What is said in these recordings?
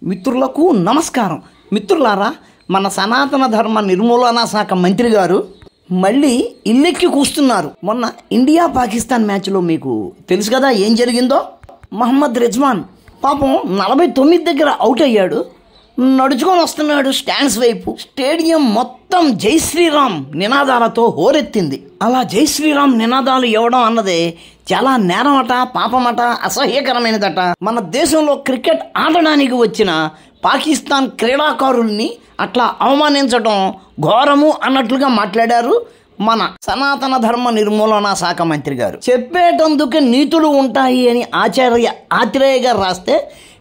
మిత్రులకు నమస్కారం మిత్రులారా మన సనాతన ధర్మ నిర్మూలన శాఖ మంత్రి గారు మళ్ళీ ఇల్లెక్కి కూస్తున్నారు మొన్న ఇండియా పాకిస్తాన్ మ్యాచ్లో మీకు తెలుసు కదా ఏం జరిగిందో మహమ్మద్ రిజ్వాన్ పాపం నలభై తొమ్మిది దగ్గర అవుట్ అయ్యాడు నడుచుకొని వస్తున్నాడు స్టాండ్స్ వైపు స్టేడియం మొత్తం జై శ్రీరామ్ నినాదాలతో హోరెత్తింది అలా జై శ్రీరామ్ నినాదాలు ఇవ్వడం అన్నది చాలా నేరమట పాపమట అసహ్యకరమైనదట మన దేశంలో క్రికెట్ ఆడడానికి వచ్చిన పాకిస్తాన్ క్రీడాకారుల్ని అట్లా అవమానించడం ఘోరము అన్నట్లుగా మాట్లాడారు మన సనాతన ధర్మ నిర్మూలన శాఖ మంత్రి గారు చెప్పేటందుకు నీతులు ఉంటాయి అని ఆచార్య ఆత్రేయ గారు రాస్తే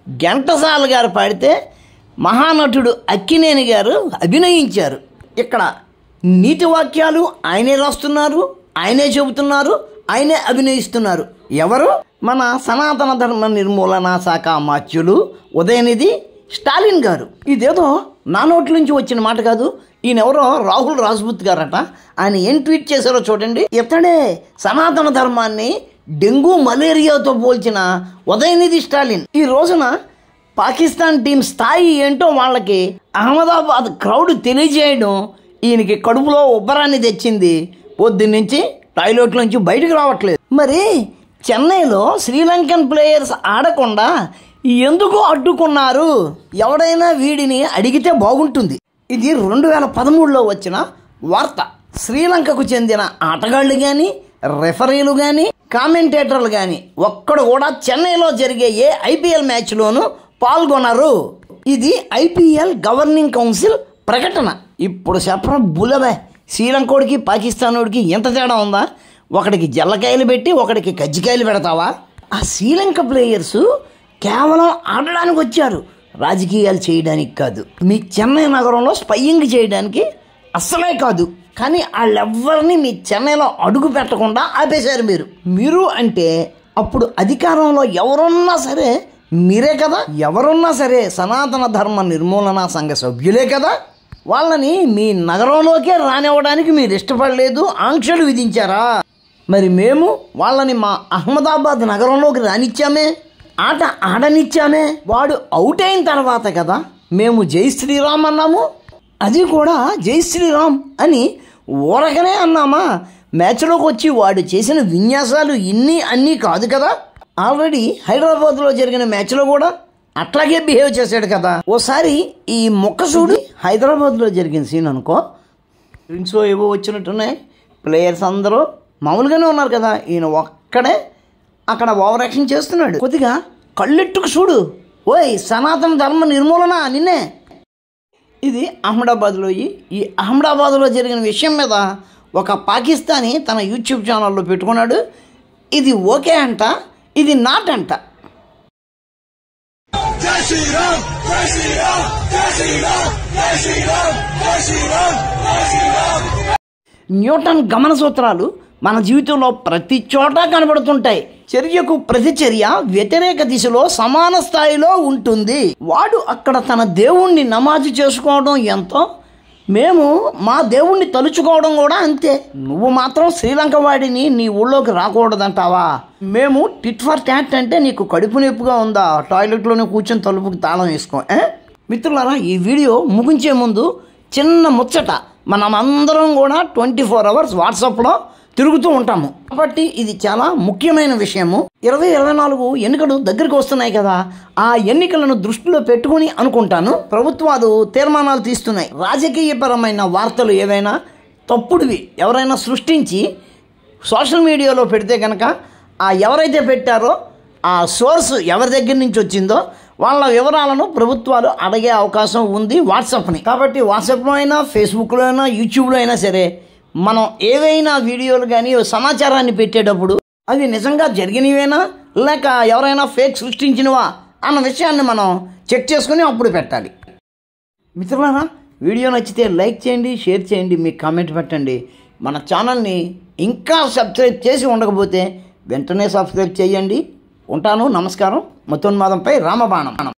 ఘంటసాల గారు పాడితే మహానటుడు అక్కినేని గారు అభినయించారు ఇక్కడ నీతి వాక్యాలు ఆయనే రాస్తున్నారు ఆయనే చెబుతున్నారు ఆయనే అభినయిస్తున్నారు ఎవరు మన సనాతన ధర్మ నిర్మూలన శాఖ మాత్యులు ఉదయనిధి స్టాలిన్ గారు ఇదేదో నా నోట్ల నుంచి వచ్చిన మాట కాదు ఈయన ఎవరో రాహుల్ రాజ్పుత్ గారట ఆయన ఏం ట్వీట్ చేశారో చూడండి ఇతడే సనాతన ధర్మాన్ని డెంగ్యూ మలేరియాతో పోల్చిన ఉదయనిధి స్టాలిన్ ఈ రోజున పాకిస్తాన్ టీం స్థాయి ఏంటో వాళ్ళకి అహ్మదాబాద్ క్రౌడ్ తెలియజేయడం ఈయనకి కడుపులో ఉబ్బరాన్ని తెచ్చింది పొద్దున్నుంచి టాయిలెట్ నుంచి బయటకు రావట్లేదు మరి చెన్నైలో శ్రీలంకన్ ప్లేయర్స్ ఆడకుండా ఎందుకు అడ్డుకున్నారు ఎవడైనా వీడిని అడిగితే బాగుంటుంది ఇది రెండు వేల పదమూడులో వచ్చిన వార్త శ్రీలంకకు చెందిన ఆటగాళ్ళు కానీ రెఫరీలు కానీ కామెంటేటర్లు కానీ ఒక్కడు కూడా చెన్నైలో జరిగే ఏ ఐపీఎల్ మ్యాచ్లోనూ పాల్గొనరు ఇది ఐపీఎల్ గవర్నింగ్ కౌన్సిల్ ప్రకటన ఇప్పుడు చెప్పడం బులబే శ్రీలంకోడికి పాకిస్తానోడికి ఎంత తేడా ఉందా ఒకడికి జల్లకాయలు పెట్టి ఒకడికి కజ్జికాయలు పెడతావా ఆ శ్రీలంక ప్లేయర్స్ కేవలం ఆడడానికి వచ్చారు రాజకీయాలు చేయడానికి కాదు మీ చెన్నై నగరంలో స్పయింగ్ చేయడానికి అస్సలే కాదు కానీ వాళ్ళెవ్వరిని మీ చెన్నైలో అడుగు పెట్టకుండా ఆపేశారు మీరు మీరు అంటే అప్పుడు అధికారంలో ఎవరున్నా సరే మీరే కదా ఎవరున్నా సరే సనాతన ధర్మ నిర్మూలన సంఘ సభ్యులే కదా వాళ్ళని మీ నగరంలోకే రానివ్వడానికి మీరు ఇష్టపడలేదు ఆంక్షలు విధించారా మరి మేము వాళ్ళని మా అహ్మదాబాద్ నగరంలోకి రానిచ్చామే ఆట ఆడనిచ్చామే వాడు అవుట్ అయిన తర్వాత కదా మేము జై శ్రీరామ్ అన్నాము అది కూడా జై శ్రీరామ్ అని ఊరకనే అన్నామా మ్యాచ్లోకి వచ్చి వాడు చేసిన విన్యాసాలు ఇన్ని అన్నీ కాదు కదా ఆల్రెడీ హైదరాబాద్లో జరిగిన మ్యాచ్లో కూడా అట్లాగే బిహేవ్ చేశాడు కదా ఓసారి ఈ మొక్కసూడి హైదరాబాద్లో జరిగిన సీన్ అనుకో డ్రింక్స్ ఏవో వచ్చినట్టున్నాయి ప్లేయర్స్ అందరూ మామూలుగానే ఉన్నారు కదా ఈయన ఒక్కడే అక్కడ ఓవర్ యాక్షన్ చేస్తున్నాడు కొద్దిగా కళ్ళెట్టుకు చూడు ఓయ్ సనాతన ధర్మ నిర్మూలన నిన్నే ఇది అహ్మదాబాద్లో ఈ ఈ అహ్మదాబాద్లో జరిగిన విషయం మీద ఒక పాకిస్తానీ తన యూట్యూబ్ ఛానల్లో పెట్టుకున్నాడు ఇది ఓకే అంట ఇది నాట్ అంట జై శ్రీరామ్ జై శ్రీరామ్ జై శ్రీరామ్ జై శ్రీరామ్ జై శ్రీరామ్ జై శ్రీరామ్ న్యూటన్ గమన సూత్రాలు మన జీవితంలో ప్రతి చోట కనబడుతుంటాయి చర్యకు ప్రతిచర్య వ్యతిరేక దిశలో సమాన స్థాయిలో ఉంటుంది వాడు అక్కడ తన దేవుణ్ణి నమాజు చేసుకోవడం ఎంతో మేము మా దేవుణ్ణి తలుచుకోవడం కూడా అంతే నువ్వు మాత్రం శ్రీలంక వాడిని నీ ఊళ్ళోకి రాకూడదంటావా మేము టిట్ ఫర్ ట్యాట్ అంటే నీకు కడుపు నొప్పిగా ఉందా టాయిలెట్లోనే కూర్చొని తలుపుకి తాళం వేసుకో ఏ? మిత్రులారా ఈ వీడియో ముగించే ముందు చిన్న ముచ్చట మనం అందరం కూడా ట్వంటీ ఫోర్ అవర్స్ వాట్సాప్లో తిరుగుతూ ఉంటాము కాబట్టి ఇది చాలా ముఖ్యమైన విషయము ఇరవై ఇరవై నాలుగు ఎన్నికలు దగ్గరికి వస్తున్నాయి కదా ఆ ఎన్నికలను దృష్టిలో పెట్టుకుని అనుకుంటాను ప్రభుత్వాలు తీర్మానాలు తీస్తున్నాయి రాజకీయపరమైన వార్తలు ఏవైనా తప్పుడువి ఎవరైనా సృష్టించి సోషల్ మీడియాలో పెడితే కనుక ఆ ఎవరైతే పెట్టారో ఆ సోర్స్ ఎవరి దగ్గర నుంచి వచ్చిందో వాళ్ళ వివరాలను ప్రభుత్వాలు అడిగే అవకాశం ఉంది వాట్సాప్ని కాబట్టి వాట్సాప్లో అయినా ఫేస్బుక్లో అయినా యూట్యూబ్లో అయినా సరే మనం ఏవైనా వీడియోలు కానీ సమాచారాన్ని పెట్టేటప్పుడు అవి నిజంగా జరిగినవేనా లేక ఎవరైనా ఫేక్ సృష్టించినవా అన్న విషయాన్ని మనం చెక్ చేసుకుని అప్పుడు పెట్టాలి మిత్రులారా వీడియో నచ్చితే లైక్ చేయండి షేర్ చేయండి మీ కామెంట్ పెట్టండి మన ఛానల్ని ఇంకా సబ్స్క్రైబ్ చేసి ఉండకపోతే వెంటనే సబ్స్క్రైబ్ చేయండి ఉంటాను నమస్కారం మతోన్మాదంపై రామబాణం